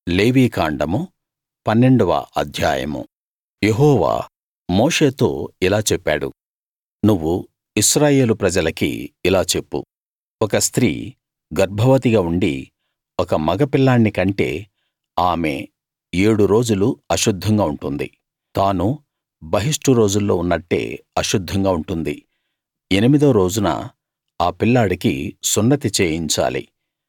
లేవీకాండము పన్నెండవ అధ్యాయము యెహోవా మోషేతో ఇలా చెప్పాడు నువ్వు ఇశ్రాయేలు ప్రజలకి ఇలా చెప్పు ఒక స్త్రీ గర్భవతిగా ఉండి ఒక మగ పిల్లాణ్ణి కంటే ఆమె ఏడు రోజులు అశుద్ధంగా ఉంటుంది తాను బహిష్టు రోజుల్లో ఉన్నట్టే అశుద్ధంగా ఉంటుంది ఎనిమిదో రోజున ఆ పిల్లాడికి సున్నతి చేయించాలి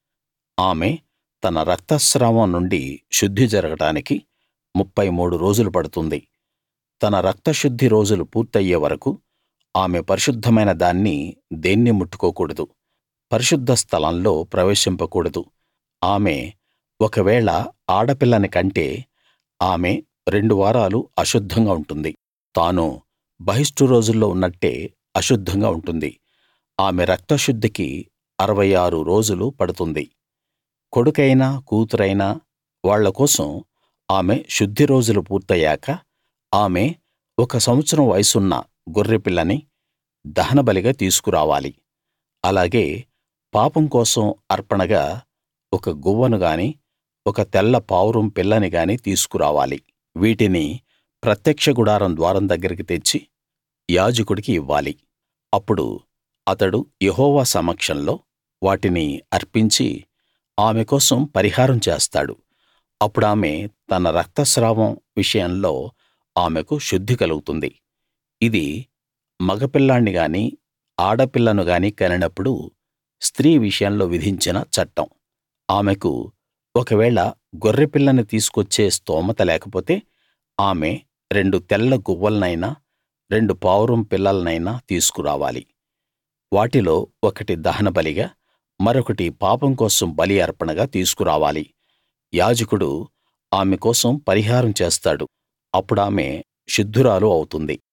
ఆమె తన రక్తస్రావం నుండి శుద్ధి జరగడానికి ముప్ఫై మూడు రోజులు పడుతుంది తన రక్తశుద్ధి రోజులు పూర్తయ్యే వరకూ ఆమె పరిశుద్ధమైన దాన్ని దేన్నీ ముట్టుకోకూడదు పరిశుద్ధ స్థలంలో ప్రవేశింపకూడదు ఆమె ఒకవేళ ఆడపిల్లని కంటే ఆమె రెండు వారాలు అశుద్ధంగా ఉంటుంది తాను బహిష్టు రోజుల్లో ఉన్నట్టే అశుద్ధంగా ఉంటుంది ఆమె రక్తశుద్ధికి అరవై ఆరు రోజులు పడుతుంది కొడుకైనా కూతురైనా వాళ్ళ కోసం ఆమె శుద్ధి రోజులు పూర్తయ్యాక ఆమె ఒక సంవత్సరం వయసున్న గొర్రెపిల్లని దహనబలిగా తీసుకురావాలి అలాగే పాపం కోసం అర్పణగా ఒక గువ్వను గానీ ఒక తెల్ల పావురం పిల్లని గానీ తీసుకురావాలి వీటిని ప్రత్యక్ష గుడారం ద్వారం దగ్గరికి తెచ్చి యాజకుడికి ఇవ్వాలి అప్పుడు అతడు యెహోవా సమక్షంలో వాటిని అర్పించి ఆమె కోసం పరిహారం చేస్తాడు అప్పుడామె తన రక్తస్రావం విషయంలో ఆమెకు శుద్ధి కలుగుతుంది ఇది మగ పిల్లాణ్ణి గానీ ఆడపిల్లను గానీ కనినప్పుడు స్త్రీ విషయంలో విధించిన చట్టం ఆమెకు ఒకవేళ గొర్రెపిల్లని తీసుకొచ్చే స్తోమత లేకపోతే ఆమె రెండు తెల్ల గువ్వలనైనా రెండు పావురం పిల్లలనైనా తీసుకురావాలి వాటిలో ఒకటి దహనబలిగా మరొకటి పాపం కోసం బలి అర్పణగా తీసుకురావాలి యాజకుడు ఆమె కోసం పరిహారం చేస్తాడు అప్పుడామె శుద్ధురాలు అవుతుంది